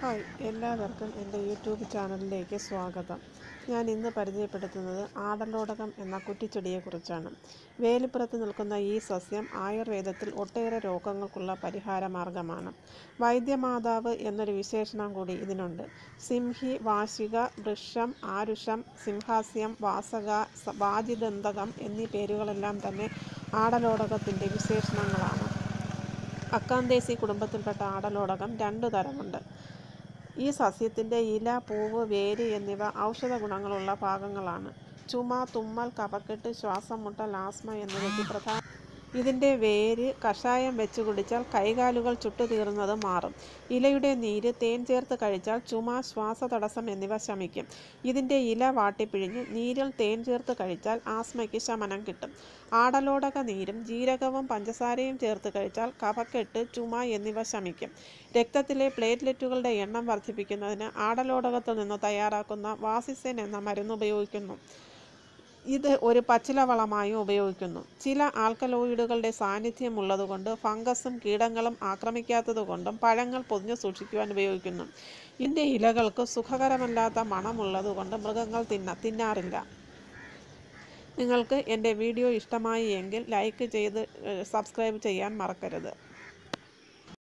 hi എല്ലാവർക്കും എൻ്റെ YouTube ചാനലിലേക്ക് സ്വാഗതം ഞാൻ ഇന്ന് പരിചയപ്പെടുത്തുന്നത് ആടലോടകം എന്ന കുറ്റിച്ചെടിയെക്കുറിച്ചാണ് വേലിപ്പുറത്ത് നിൽക്കുന്ന ഈ സസ്യം ആയുർവേദത്തിൽ ഒട്ടേറെ രോഗങ്ങൾക്കുള്ള പരിഹാര മാർഗമാണ് വൈദ്യമാതാവ് എന്നൊരു വിശേഷണം കൂടി ഇതിനുണ്ട് സിംഹി വാശിക വൃക്ഷം ആരുഷം സിംഹാസ്യം വാസക സ- വാജിദന്തകം എന്നീ പേരുകളെല്ലാം തന്നെ ആടലോടകത്തിൻ്റെ വിശേഷണങ്ങളാണ് അക്കാന്തേസി കുടുംബത്തിൽപ്പെട്ട ആടലോടകം രണ്ടു തരമുണ്ട് ഈ സസ്യത്തിൻ്റെ ഇല പൂവ് വേര് എന്നിവ ഔഷധ ഗുണങ്ങളുള്ള ഭാഗങ്ങളാണ് ചുമ തുമ്മൽ കഫക്കെട്ട് ശ്വാസം മുട്ടൽ ആസ്മ എന്നിവയ്ക്ക് പ്രധാന ഇതിൻ്റെ വേര് കഷായം വെച്ച് കുടിച്ചാൽ കൈകാലുകൾ ചുട്ടുതീർന്നത് മാറും ഇലയുടെ നീര് തേൻ ചേർത്ത് കഴിച്ചാൽ ചുമ ശ്വാസതടസ്സം എന്നിവ ശമിക്കും ഇതിൻ്റെ ഇല വാട്ടിപ്പിഴിഞ്ഞ് നീരിൽ തേൻ ചേർത്ത് കഴിച്ചാൽ ആസ്മയ്ക്ക് ശമനം കിട്ടും ആടലോടക നീരും ജീരകവും പഞ്ചസാരയും ചേർത്ത് കഴിച്ചാൽ കഫക്കെട്ട് ചുമ എന്നിവ ശമിക്കും രക്തത്തിലെ പ്ലേറ്റ്ലെറ്റുകളുടെ എണ്ണം വർദ്ധിപ്പിക്കുന്നതിന് ആടലോടകത്തിൽ നിന്ന് തയ്യാറാക്കുന്ന വാസിസെൻ എന്ന മരുന്ന് ഉപയോഗിക്കുന്നു ഇത് ഒരു പച്ചില വളമായും ഉപയോഗിക്കുന്നു ചില ആൽക്കലോയിഡുകളുടെ സാന്നിധ്യം ഉള്ളതുകൊണ്ട് ഫംഗസും കീടങ്ങളും ആക്രമിക്കാത്തതുകൊണ്ടും പഴങ്ങൾ പൊതിഞ്ഞു സൂക്ഷിക്കുവാൻ ഉപയോഗിക്കുന്നു ഇതിൻ്റെ ഇലകൾക്ക് സുഖകരമല്ലാത്ത മണമുള്ളതുകൊണ്ട് മൃഗങ്ങൾ തിന്ന തിന്നാറില്ല നിങ്ങൾക്ക് എൻ്റെ വീഡിയോ ഇഷ്ടമായി എങ്കിൽ ലൈക്ക് ചെയ്ത് ഏഹ്, സബ്സ്ക്രൈബ് ചെയ്യാൻ മറക്കരുത്